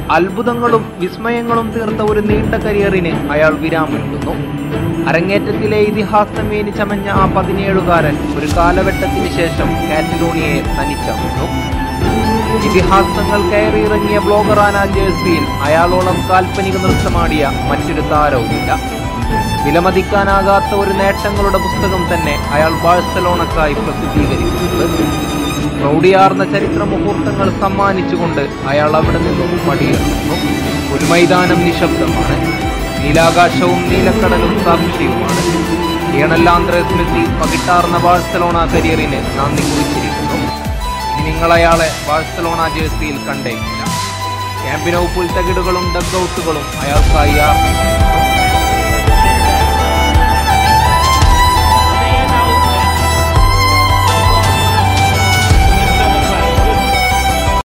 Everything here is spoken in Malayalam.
അത്ഭുതങ്ങളും വിസ്മയങ്ങളും തീർത്ത ഒരു നീണ്ട കരിയറിന് അയാൾ വിരാമമിടുന്നു അരങ്ങേറ്റത്തിലെ ഇതിഹാസമേനി ചമഞ്ഞ ആ പതിനേഴുകാരൻ ഒരു കാലഘട്ടത്തിന് ശേഷം കാറ്റലോണിയയെ തനിച്ചമർന്നു ഇതിഹാസങ്ങൾ കയറിയിറങ്ങിയ ബ്ലോഗറാന ജേഴ്സിയിൽ അയാളോളം കാൽപ്പനിക നൃത്തമാടിയ മറ്റൊരു താരവുമില്ല വിലമതിക്കാനാകാത്ത ഒരു നേട്ടങ്ങളുടെ പുസ്തകം തന്നെ അയാൾ ബാഴ്സലോണക്കായി പ്രസിദ്ധീകരിച്ചിട്ടുണ്ട് പ്രൗഢിയാർന്ന ചരിത്ര മുഹൂർത്തങ്ങൾ സമ്മാനിച്ചുകൊണ്ട് അയാൾ അവിടെ നിന്നും മടിയിറങ്ങുന്നു ഒരു മൈതാനം നിശബ്ദമാണ് നീലാകാശവും നീലക്കടലും സാക്ഷിയുമാണ് ലിയണൽ ആന്ത്രേസ് മെസ്സി പകിട്ടാർന്ന ബാഴ്സലോണ കരിയറിന് നന്ദി കുറിച്ചിരിക്കുന്നു ഇനി നിങ്ങൾ അയാളെ ബാഴ്സലോണ ജേഴ്സിയിൽ കണ്ടേക്കില്ല ക്യാമ്പിനോ പുൽത്തകിടുകളും ഡഗ്ഔട്ടുകളും അയാൾക്കായി ആർന്നു